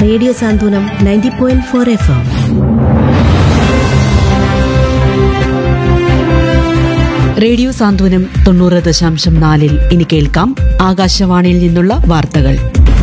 radio Santhwanam ninety point four F M radio Santhwanam തൊണ്ണൂറ് ദശാംശം നാലിൽ ഇനി കേൾക്കാം ആകാശവാണിയിൽ നിന്നുള്ള വാർത്തകൾ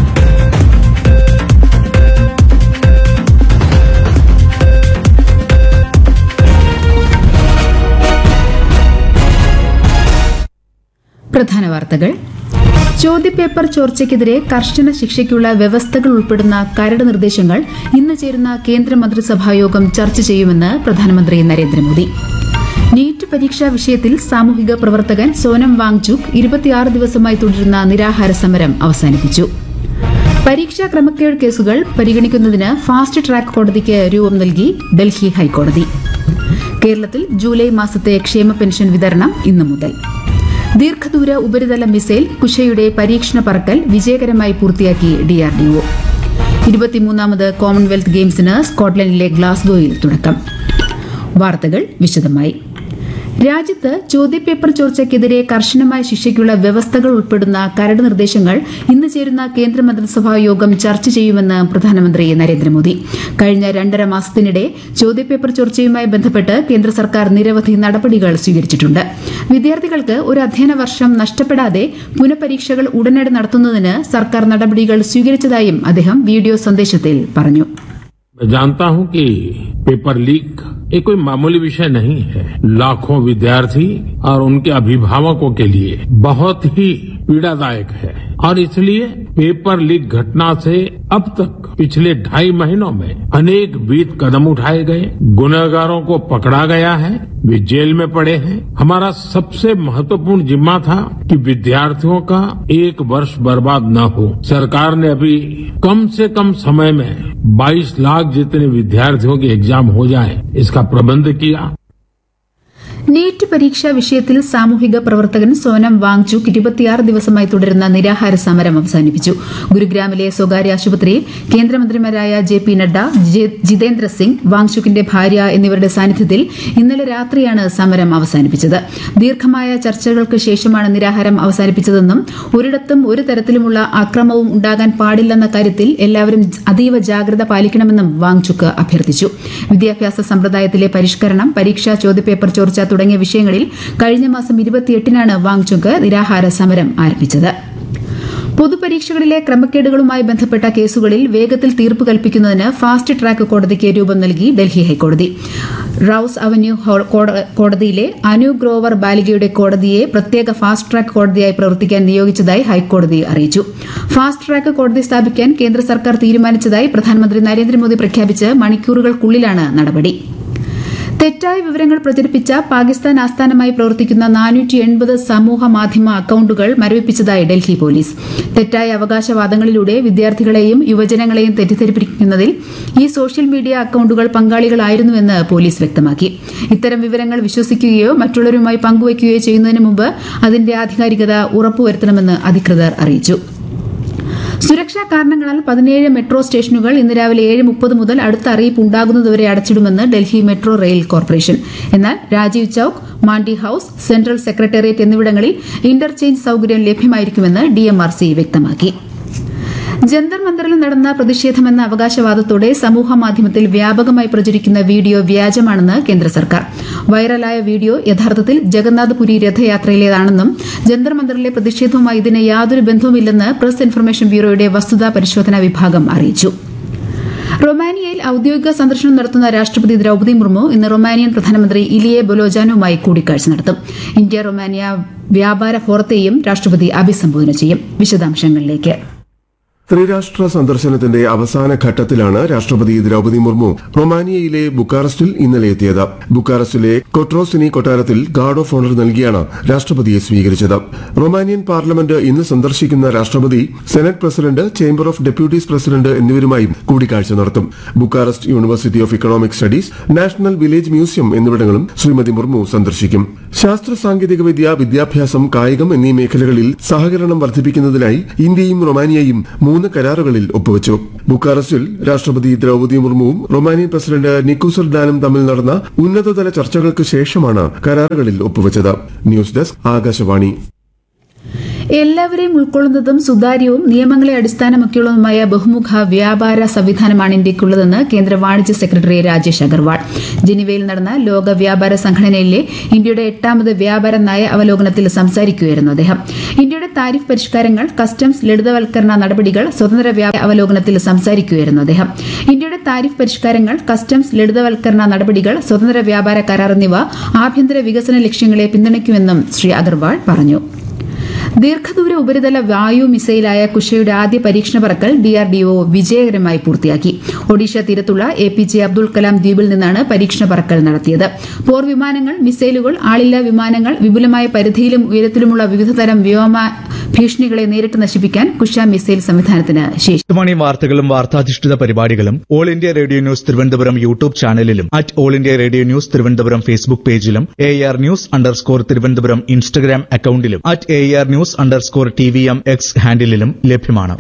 പ്രധാന വാർത്തകൾ ചോദ്യപേപ്പർ ചോർച്ചയ്ക്കെതിരെ കർശന ശിക്ഷയ്ക്കുള്ള വ്യവസ്ഥകൾ ഉൾപ്പെടുന്ന കരട് നിർദ്ദേശങ്ങൾ ഇന്ന് ചേരുന്ന കേന്ദ്ര മന്ത്രിസഭാ യോഗം ചർച്ച ചെയ്യുമെന്ന് പ്രധാനമന്ത്രി നരേന്ദ്രമോദി നീറ്റ് പരീക്ഷാ വിഷയത്തിൽ സാമൂഹിക പ്രവർത്തകൻ സോനം വാങ്ചുക് ഇരുപത്തിയാറ് ദിവസമായി തുടരുന്ന നിരാഹാര സമരം അവസാനിപ്പിച്ചു പരീക്ഷാ ക്രമക്കേട് കേസുകൾ പരിഗണിക്കുന്നതിന് ഫാസ്റ്റ് ട്രാക്ക് കോടതിക്ക് രൂപം നൽകി ഡൽഹി ഹൈക്കോടതി കേരളത്തിൽ ജൂലൈ മാസത്തെ ക്ഷേമ പെൻഷൻ വിതരണം ഇന്നു മുതൽ ദീർഘദൂര ഉപരിതല മിസൈൽ കുശയുടെ പരീക്ഷണ പറക്കൽ വിജയകരമായി പൂർത്തിയാക്കി ഡിആർഡിഒ ഇരുപത്തിമൂന്നാമത് കോമൺവെൽത്ത് ഗെയിംസിന് സ്കോട്ട്ലൻഡിലെ ഗ്ലാസ്ഗോയിൽ തുടക്കം വാർത്തകൾ വിശദമായി രാജ്യത്ത് ചോദ്യപേപ്പർ ചോർച്ചയ്ക്കെതിരെ കർശനമായ ശിക്ഷയ്ക്കുള്ള വ്യവസ്ഥകൾ ഉൾപ്പെടുന്ന കരട് നിർദ്ദേശങ്ങൾ ഇന്ന് ചേരുന്ന കേന്ദ്ര മന്ത്രിസഭാ യോഗം ചർച്ച ചെയ്യുമെന്ന് പ്രധാനമന്ത്രി നരേന്ദ്രമോദി കഴിഞ്ഞ രണ്ടര മാസത്തിനിടെ ചോദ്യപേപ്പർ ചോർച്ചയുമായി ബന്ധപ്പെട്ട് കേന്ദ്ര സർക്കാർ നിരവധി നടപടികൾ സ്വീകരിച്ചിട്ടുണ്ട് വിദ്യാർത്ഥികൾക്ക് ഒരു അധ്യയന വർഷം നഷ്ടപ്പെടാതെ പുനഃപരീക്ഷകൾ ഉടനടി നടത്തുന്നതിന് സർക്കാർ നടപടികൾ സ്വീകരിച്ചതായും അദ്ദേഹം വീഡിയോ സന്ദേശത്തിൽ പറഞ്ഞു मैं जानता हूं कि पेपर लीक ये कोई मामूली विषय नहीं है लाखों विद्यार्थी और उनके अभिभावकों के लिए बहुत ही पीड़ादायक है और इसलिए पेपर लीक घटना से अब तक पिछले ढाई महीनों में अनेक बीत कदम उठाए गए गुनहगारों को पकड़ा गया है वे जेल में पड़े हैं हमारा सबसे महत्वपूर्ण जिम्मा था कि विद्यार्थियों का एक वर्ष बर्बाद न हो सरकार ने अभी कम से कम समय में 22 लाख जितने विद्यार्थियों के एग्जाम हो जाए इसका प्रबंध किया നീറ്റ് പരീക്ഷാ വിഷയത്തിൽ സാമൂഹിക പ്രവർത്തകൻ സോനം വാങ്ചുക് ഇരുപത്തിയാറ് ദിവസമായി തുടരുന്ന നിരാഹാര സമരം അവസാനിപ്പിച്ചു ഗുരുഗ്രാമിലെ സ്വകാര്യ ആശുപത്രിയിൽ കേന്ദ്രമന്ത്രിമാരായ ജെ പി നഡ്ഡ ജെ- ജിതേന്ദ്ര സിംഗ് വാങ്ചുക്കിന്റെ ഭാര്യ എന്നിവരുടെ സാന്നിധ്യത്തിൽ ഇന്നലെ രാത്രിയാണ് സമരം അവസാനിപ്പിച്ചത് ദീർഘമായ ചർച്ചകൾക്ക് ശേഷമാണ് നിരാഹാരം അവസാനിപ്പിച്ചതെന്നും ഒരിടത്തും ഒരു തരത്തിലുമുള്ള അക്രമവും ഉണ്ടാകാൻ പാടില്ലെന്ന കാര്യത്തിൽ എല്ലാവരും അതീവ ജാഗ്രത പാലിക്കണമെന്നും വാങ്ചുക്ക് അഭ്യർത്ഥിച്ചു വിദ്യാഭ്യാസ സമ്പ്രദായത്തിലെ പരിഷ്കരണം പരീക്ഷാ ചോദ്യപേപ്പർ ചോർച്ച തുടങ്ങിയ വിഷയങ്ങളിൽ കഴിഞ്ഞ മാസം ഇരുപത്തിയെട്ടിനാണ് വാങ്ചുക്ക് നിരാഹാര സമരം ആരംഭിച്ചത് പൊതുപരീക്ഷകളിലെ ക്രമക്കേടുകളുമായി ബന്ധപ്പെട്ട കേസുകളിൽ വേഗത്തിൽ തീർപ്പ് കൽപ്പിക്കുന്നതിന് ഫാസ്റ്റ് ട്രാക്ക് കോടതിക്ക് രൂപം നൽകി ഡൽഹി ഹൈക്കോടതി റൌസ് അവന്യൂ ഹോ- കോട- കോടതിയിലെ അനു ഗ്രോവർ ബാലികയുടെ കോടതിയെ പ്രത്യേക ഫാസ്റ്റ് ട്രാക്ക് കോടതിയായി പ്രവർത്തിക്കാൻ നിയോഗിച്ചതായി ഹൈക്കോടതി അറിയിച്ചു ഫാസ്റ്റ് ട്രാക്ക് കോടതി സ്ഥാപിക്കാൻ കേന്ദ്ര സർക്കാർ തീരുമാനിച്ചതായി പ്രധാനമന്ത്രി നരേന്ദ്രമോദി പ്രഖ്യാപിച്ച് മണിക്കൂറുകൾക്കുള്ളിലാണ് നടപടി തെറ്റായ വിവരങ്ങൾ പ്രചരിപ്പിച്ച പാകിസ്ഥാൻ ആസ്ഥാനമായി പ്രവർത്തിക്കുന്ന നാനൂറ്റി എൺപത് സമൂഹ മാധ്യമ അക്കൌണ്ടുകൾ മരവിപ്പിച്ചതായി ഡൽഹി പോലീസ് തെറ്റായ അവകാശവാദങ്ങളിലൂടെ വിദ്യാർത്ഥികളെയും യുവജനങ്ങളെയും തെറ്റിദ്ധരിപ്പിക്കുന്നതിൽ ഈ സോഷ്യൽ മീഡിയ അക്കൌണ്ടുകൾ പങ്കാളികളായിരുന്നുവെന്ന് പോലീസ് വ്യക്തമാക്കി ഇത്തരം വിവരങ്ങൾ വിശ്വസിക്കുകയോ മറ്റുള്ളവരുമായി പങ്കുവയ്ക്കുകയോ ചെയ്യുന്നതിന് മുമ്പ് അതിന്റെ ആധികാരികത ഉറപ്പുവരുത്തണമെന്ന് അധികൃതർ അറിയിച്ചു സുരക്ഷാ കാരണങ്ങളാൽ പതിനേഴ് മെട്രോ സ്റ്റേഷനുകൾ ഇന്ന് രാവിലെ ഏഴ് മുപ്പത് മുതൽ അടുത്ത അറിയിപ്പ് ഉണ്ടാകുന്നതുവരെ അടച്ചിടുമെന്ന് ഡൽഹി മെട്രോ റെയിൽ കോർപ്പറേഷൻ എന്നാൽ Rajiv Chowk Mandi house central secretariat എന്നിവിടങ്ങളിൽ ഇന്റർചേഞ്ച് സൌകര്യം ലഭ്യമായിരിക്കുമെന്ന് ഡിഎംആർസി വ്യക്തമാക്കി ജന്തർ മന്ദറിൽ നടന്ന പ്രതിഷേധമെന്ന അവകാശവാദത്തോടെ സമൂഹ മാധ്യമത്തിൽ വ്യാപകമായി പ്രചരിക്കുന്ന വീഡിയോ വ്യാജമാണെന്ന് കേന്ദ്ര സർക്കാർ വൈറലായ വീഡിയോ യഥാർത്ഥത്തിൽ ജഗന്നാഥപുരി രഥയാത്രയിലേതാണെന്നും ജന്തർ മന്ദറിലെ പ്രതിഷേധവുമായി ഇതിന് യാതൊരു ബന്ധവുമില്ലെന്ന് പ്രസ് ഇൻഫർമേഷൻ ബ്യൂറോയുടെ വസ്തുതാ പരിശോധനാ വിഭാഗം അറിയിച്ചു റൊമാനിയയിൽ ഔദ്യോഗിക സന്ദർശനം നടത്തുന്ന രാഷ്ട്രപതി ദ്രൌപദി മുർമു ഇന്ന് റൊമാനിയൻ പ്രധാനമന്ത്രി ഇലിയെ ബൊലോജാനുമായി കൂടിക്കാഴ്ച നടത്തും ഇന്ത്യ റൊമാനിയ വ്യാപാര ഫോറത്തെയും രാഷ്ട്രപതി അഭിസംബോധന ചെയ്യും വിശദാംശങ്ങളിലേക്ക് ത്രിരാഷ്ട്ര സന്ദർശനത്തിന്റെ അവസാന ഘട്ടത്തിലാണ് രാഷ്ട്രപതി ദ്രൌപദി മുർമു റൊമാനിയയിലെ ബുക്കാറസ്റ്റിൽ ഇന്നലെ എത്തിയത് ബുക്കാറസ്റ്റിലെ കൊട്രോസിനി കൊട്ടാരത്തിൽ ഗാർഡ് ഓഫ് ഓണർ നൽകിയാണ് രാഷ്ട്രപതിയെ സ്വീകരിച്ചത് റൊമാനിയൻ പാർലമെന്റ് ഇന്ന് സന്ദർശിക്കുന്ന രാഷ്ട്രപതി senate president chamber of deputies president എന്നിവരുമായും കൂടിക്കാഴ്ച നടത്തും Bucharest university of economic studies national village museum എന്നിവിടങ്ങളും ശ്രീമതി മുർമു സന്ദർശിക്കും ശാസ്ത്ര സാങ്കേതിക വിദ്യ വിദ്യാഭ്യാസം കായികം എന്നീ മേഖലകളിൽ സഹകരണം വർദ്ധിപ്പിക്കുന്നതിനായി ഇന്ത്യയും റൊമാനിയയും മൂന്ന് കരാറുകളിൽ ഒപ്പുവച്ചു ബുക്കാറസ്റ്റിൽ രാഷ്ട്രപതി ദ്രൌപദി മുർമുവും റൊമാനിയൻ പ്രസിഡന്റ് നിക്കോസർ ഡാനും തമ്മിൽ നടന്ന ഉന്നതതല ചർച്ചകൾക്ക് ശേഷമാണ് കരാറുകളിൽ ഒപ്പുവച്ചത് ന്യൂസ് ഡെസ്ക് ആകാശവാണി എല്ലാവരെയും ഉൾക്കൊള്ളുന്നതും സുതാര്യവും നിയമങ്ങളെ അടിസ്ഥാനമാക്കിയുള്ളതുമായ ബഹുമുഖ വ്യാപാര സംവിധാനമാണ് ഇന്ത്യയ്ക്കുള്ളതെന്ന് കേന്ദ്ര വാണിജ്യ സെക്രട്ടറി രാജേഷ് അഗർവാൾ ജനീവയിൽ നടന്ന ലോക വ്യാപാര സംഘടനയിലെ ഇന്ത്യയുടെ എട്ടാമത് വ്യാപാര നയ അവലോകനത്തിൽ സംസാരിക്കുകയായിരുന്നു അദ്ദേഹം ഇന്ത്യയുടെ താരിഫ് പരിഷ്കാരങ്ങൾ കസ്റ്റംസ് ലളിതവൽക്കരണ നടപടികൾ സ്വതന്ത്ര വ്യാപാര അവലോകനത്തിൽ സംസാരിക്കുകയായിരുന്നു അദ്ദേഹം ഇന്ത്യയുടെ താരിഫ് പരിഷ്കാരങ്ങൾ കസ്റ്റംസ് ലളിതവൽക്കരണ നടപടികൾ സ്വതന്ത്ര വ്യാപാര കരാർ എന്നിവ ആഭ്യന്തര വികസന ലക്ഷ്യങ്ങളെ പിന്തുണയ്ക്കുമെന്നും ശ്രീ അഗർവാൾ പറഞ്ഞു ദീർഘദൂര ഉപരിതല വായു മിസൈലായ കുഷയുടെ ആദ്യ പരീക്ഷണ പറക്കൽ ഡിആർഡിഒ വിജയകരമായി പൂർത്തിയാക്കി ഒഡീഷ തീരത്തുള്ള A P J Abdul Kalam ദ്വീപിൽ നിന്നാണ് പരീക്ഷണ പറക്കൽ നടത്തിയത് പോർ വിമാനങ്ങൾ മിസൈലുകൾ ആളില്ലാ വിമാനങ്ങൾ വിപുലമായ പരിധിയിലും ഉയരത്തിലുമുള്ള വിവിധതരം വ്യോമ ഭീഷണികളെ നേരിട്ട് നശിപ്പിക്കാൻ കുഷ മിസൈൽ സംവിധാനത്തിന് ശേഷി മണി വാർത്തകളും വാർത്താധിഷ്ഠിത പരിപാടികളും All India Radio news Thiruvananthapuram YouTube ചാനലിലും at All India Radio news Thiruvananthapuram Facebook പേജിലും air news underscore Thiruvananthapuram Instagram അക്കൌണ്ടിലും at air news underscore T V M X ഹാൻഡിലും ലഭ്യമാണ്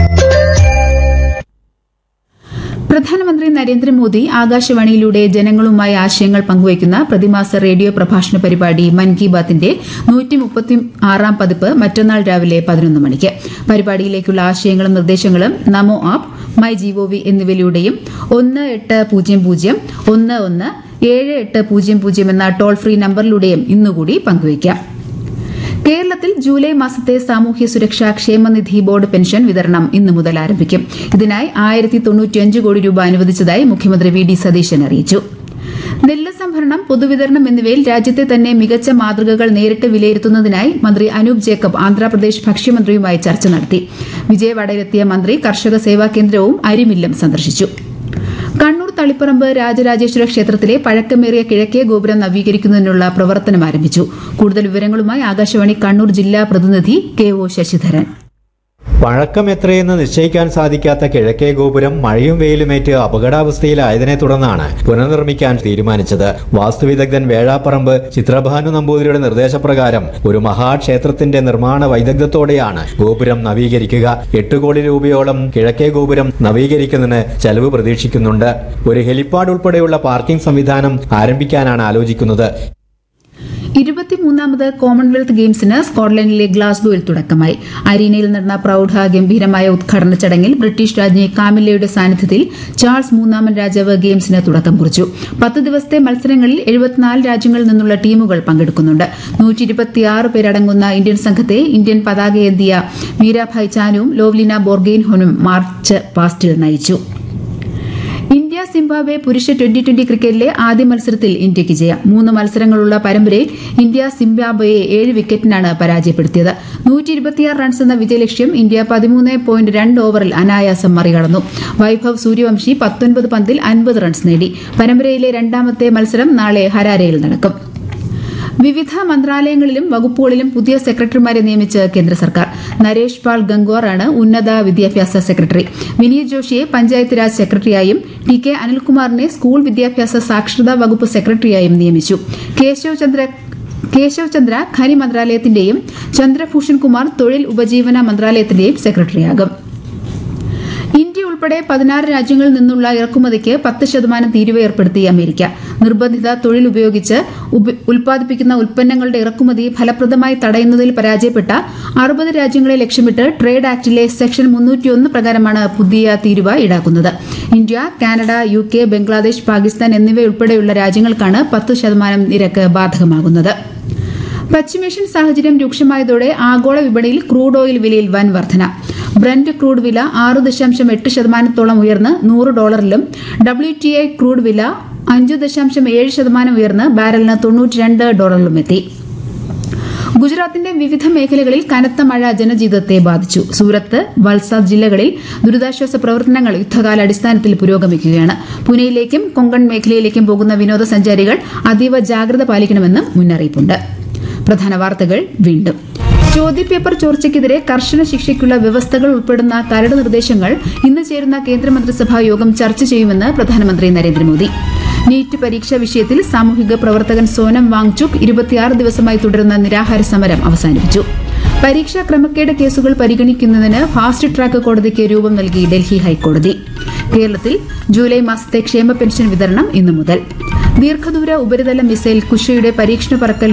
പ്രധാനമന്ത്രി നരേന്ദ്രമോദി ആകാശവാണിയിലൂടെ ജനങ്ങളുമായി ആശയങ്ങൾ പങ്കുവയ്ക്കുന്ന പ്രതിമാസ റേഡിയോ പ്രഭാഷണ പരിപാടി മൻ കി ബാത്തിന്റെ നൂറ്റി മുപ്പത്തി ആറാം പതിപ്പ് മറ്റന്നാൾ രാവിലെ പതിനൊന്ന് മണിക്ക് പരിപാടിയിലേക്കുള്ള ആശയങ്ങളും നിർദ്ദേശങ്ങളും നമോ ആപ്പ് മൈ ജിഒവി എന്നിവയിലൂടെയും ഒന്ന് എട്ട് പൂജ്യം പൂജ്യം ഒന്ന് ഒന്ന് ഏഴ് എട്ട് പൂജ്യം പൂജ്യം എന്ന ടോൾ ഫ്രീ നമ്പറിലൂടെയും ഇന്നുകൂടി പങ്കുവയ്ക്കാം കേരളത്തിൽ ജൂലൈ മാസത്തെ സാമൂഹ്യ സുരക്ഷാ ക്ഷേമനിധി ബോർഡ് പെൻഷൻ വിതരണം ഇന്നു മുതൽ ആരംഭിക്കും ഇതിനായി ആയിരത്തി തൊണ്ണൂറ്റിയഞ്ച് കോടി രൂപ അനുവദിച്ചതായി മുഖ്യമന്ത്രി വി ഡി സതീശൻ അറിയിച്ചു നെല്ല് സംഭരണം പൊതുവിതരണം എന്നിവയിൽ രാജ്യത്തെ തന്നെ മികച്ച മാതൃകകൾ നേരിട്ട് വിലയിരുത്തുന്നതിനായി മന്ത്രി അനൂപ് ജേക്കബ് ആന്ധ്രാപ്രദേശ് ഭക്ഷ്യമന്ത്രിയുമായി ചർച്ച നടത്തി വിജയവാഡയിലെത്തിയ മന്ത്രി കർഷക സേവാ കേന്ദ്രവും അരിമില്ലും സന്ദർശിച്ചു കണ്ണൂർ തളിപ്പറമ്പ് രാജരാജേശ്വര ക്ഷേത്രത്തിലെ പഴക്കമേറിയ കിഴക്കേ ഗോപുരം നവീകരിക്കുന്നതിനുള്ള പ്രവർത്തനം ആരംഭിച്ചു കൂടുതൽ വിവരങ്ങളുമായി ആകാശവാണി കണ്ണൂർ ജില്ലാ പ്രതിനിധി കെ ഒ ശശിധരൻ പഴക്കം എത്രയെന്ന് നിശ്ചയിക്കാൻ സാധിക്കാത്ത കിഴക്കേ ഗോപുരം മഴയും വെയിലുമേറ്റ് അപകടാവസ്ഥയിലായതിനെ തുടർന്നാണ് പുനർനിർമ്മിക്കാൻ തീരുമാനിച്ചത് വാസ്തുവിദഗ്ധൻ വേഴാപ്പറമ്പ് ചിത്രഭാനു നമ്പൂതിരിയുടെ നിർദ്ദേശപ്രകാരം ഒരു മഹാക്ഷേത്രത്തിന്റെ നിർമ്മാണ വൈദഗ്ധ്യത്തോടെയാണ് ഗോപുരം നവീകരിക്കുക എട്ട് കോടി രൂപയോളം കിഴക്കേ ഗോപുരം നവീകരിക്കുന്നതിന് ചെലവ് പ്രതീക്ഷിക്കുന്നുണ്ട് ഒരു ഹെലിപ്പാഡ് ഉൾപ്പെടെയുള്ള പാർക്കിംഗ് സംവിധാനം ആരംഭിക്കാനാണ് ആലോചിക്കുന്നത് ഇരുപത്തിമൂന്നാമത് കോമൺവെൽത്ത് ഗെയിംസിന് സ്കോട്ട്ലൻഡിലെ ഗ്ലാസ്ഗോയിൽ തുടക്കമായി അരീനയിൽ നടന്ന പ്രൌഢ ഗംഭീരമായ ഉദ്ഘാടന ചടങ്ങിൽ ബ്രിട്ടീഷ് രാജ്ഞി കാമില്ലയുടെ സാന്നിധ്യത്തിൽ ചാൾസ് മൂന്നാമൻ രാജാവ് ഗെയിംസിന് തുടക്കം കുറിച്ചു പത്ത് ദിവസത്തെ മത്സരങ്ങളിൽ എഴുപത്തിനാല് രാജ്യങ്ങളിൽ നിന്നുള്ള ടീമുകൾ പങ്കെടുക്കുന്നുണ്ട് നൂറ്റി ഇരുപത്തിയാറ് പേരടങ്ങുന്ന ഇന്ത്യൻ സംഘത്തെ ഇന്ത്യൻ പതാകയേന്തിയ മീരാഭായ് ചാനുവും ലോവ്ലിന ബോർഗെയിൻഹോനും മാർച്ച് പാസ്റ്റിൽ നയിച്ചു ഇന്ത്യ സിംബാബ്വെ പുരുഷ ട്വന്റി ട്വന്റി ക്രിക്കറ്റിലെ ആദ്യ മത്സരത്തിൽ ഇന്ത്യയ്ക്ക് ജയം മൂന്ന് മത്സരങ്ങളുള്ള പരമ്പരയിൽ ഇന്ത്യ സിംബാബ്വെയെ ഏഴ് വിക്കറ്റിനാണ് പരാജയപ്പെടുത്തിയത് നൂറ്റി ഇരുപത്തിയാറ് റൺസ് എന്ന വിജയലക്ഷ്യം ഇന്ത്യ പതിമൂന്ന് പോയിന്റ് രണ്ട് ഓവറിൽ അനായാസം മറികടന്നു വൈഭവ് സൂര്യവംശി പത്തൊൻപത് പന്തിൽ അൻപത് റൺസ് നേടി പരമ്പരയിലെ രണ്ടാമത്തെ മത്സരം നാളെ ഹരാരയിൽ നടക്കും വിവിധ മന്ത്രാലയങ്ങളിലും വകുപ്പുകളിലും പുതിയ സെക്രട്ടറിമാരെ നിയമിച്ച് കേന്ദ്ര സർക്കാർ നരേഷ് പാൽ ഗംഗ്വാർ ആണ് ഉന്നത വിദ്യാഭ്യാസ സെക്രട്ടറി വിനീത് ജോഷിയെ പഞ്ചായത്ത് രാജ് സെക്രട്ടറിയായും ടി കെ അനിൽകുമാറിനെ സ്കൂൾ വിദ്യാഭ്യാസ സാക്ഷരതാ വകുപ്പ് സെക്രട്ടറിയായും നിയമിച്ചു കേശവ് ചന്ദ്ര കേശവ് ചന്ദ്ര ഖനി മന്ത്രാലയത്തിന്റെയും ചന്ദ്രഭൂഷൺ കുമാർ തൊഴിൽ ഉപജീവന മന്ത്രാലയത്തിന്റെയും സെക്രട്ടറിയാകും ഇന്ത്യ ഉൾപ്പെടെ പതിനാറ് രാജ്യങ്ങളിൽ നിന്നുള്ള ഇറക്കുമതിക്ക് പത്ത് ശതമാനം തീരുവ ഏർപ്പെടുത്തി അമേരിക്ക നിർബന്ധിത തൊഴിൽ ഉപയോഗിച്ച് ഉപ- ഉൽപ്പാദിപ്പിക്കുന്ന ഉൽപ്പന്നങ്ങളുടെ ഇറക്കുമതി ഫലപ്രദമായി തടയുന്നതിൽ പരാജയപ്പെട്ട അറുപത് രാജ്യങ്ങളെ ലക്ഷ്യമിട്ട് ട്രേഡ് ആക്ടിലെ സെക്ഷൻ മുന്നൂറ്റിയൊന്ന് പ്രകാരമാണ് പുതിയ തീരുവ ഈടാക്കുന്നത് India Canada U K Bangladesh Pakistan എന്നിവയുൾപ്പെടെയുള്ള രാജ്യങ്ങൾക്കാണ് പത്ത് ശതമാനം നിരക്ക് ബാധകമാകുന്നത് പശ്ചിമേഷ്യൻ സാഹചര്യം രൂക്ഷമായതോടെ ആഗോള വിപണിയിൽ ക്രൂഡ് ഓയിൽ വിലയിൽ വൻ വർധന ബ്രന്റ് ക്രൂഡ് വില ആറ് ദശാംശം എട്ട് ശതമാനത്തോളം ഉയർന്ന് നൂറ് ഡോളറിലും ഡബ്ല്യു ടി ഐ ക്രൂഡ് വില അഞ്ച് ദശാംശം ഏഴ് ശതമാനം ഉയർന്ന് ബാരലിന് തൊണ്ണൂറ്റിരണ്ട് ഡോളറിലും എത്തി ഗുജറാത്തിന്റെ വിവിധ മേഖലകളിൽ കനത്ത മഴ ജനജീവിതത്തെ ബാധിച്ചു സൂറത്ത് വൽസാദ് ജില്ലകളിൽ ദുരിതാശ്വാസ പ്രവർത്തനങ്ങൾ യുദ്ധകാലാടിസ്ഥാനത്തിൽ പുരോഗമിക്കുകയാണ് പുനെയിലേക്കും കൊങ്കൺ മേഖലയിലേക്കും പോകുന്ന വിനോദസഞ്ചാരികൾ അതീവ ജാഗ്രത പാലിക്കണമെന്നും മുന്നറിയിപ്പുണ്ട് പ്രധാന വാർത്തകൾ വീണ്ടും ചോദ്യപേപ്പർ ചോർച്ചയ്ക്കെതിരെ കർശന ശിക്ഷയ്ക്കുള്ള വ്യവസ്ഥകൾ ഉൾപ്പെടുന്ന കരട് നിർദ്ദേശങ്ങൾ ഇന്ന് ചേരുന്ന കേന്ദ്രമന്ത്രിസഭാ യോഗം ചർച്ച ചെയ്യുമെന്ന് പ്രധാനമന്ത്രി നരേന്ദ്രമോദി നീറ്റ് പരീക്ഷാ വിഷയത്തിൽ സാമൂഹിക പ്രവർത്തകൻ സോനം വാങ്ചുക് ഇരുപത്തിയാറ് ദിവസമായി തുടരുന്ന നിരാഹാര സമരം അവസാനിപ്പിച്ചു പരീക്ഷാ ക്രമക്കേട് കേസുകൾ പരിഗണിക്കുന്നതിന് ഫാസ്റ്റ് ട്രാക്ക് കോടതിക്ക് രൂപം നൽകി ഡൽഹി ഹൈക്കോടതി കേരളത്തിൽ ജൂലൈ മാസത്തെ ക്ഷേമ പെൻഷൻ വിതരണം ഇന്നു മുതൽ ദീർഘദൂര ഉപരിതല മിസൈൽ കുഷയുടെ പരീക്ഷണ പറക്കൽ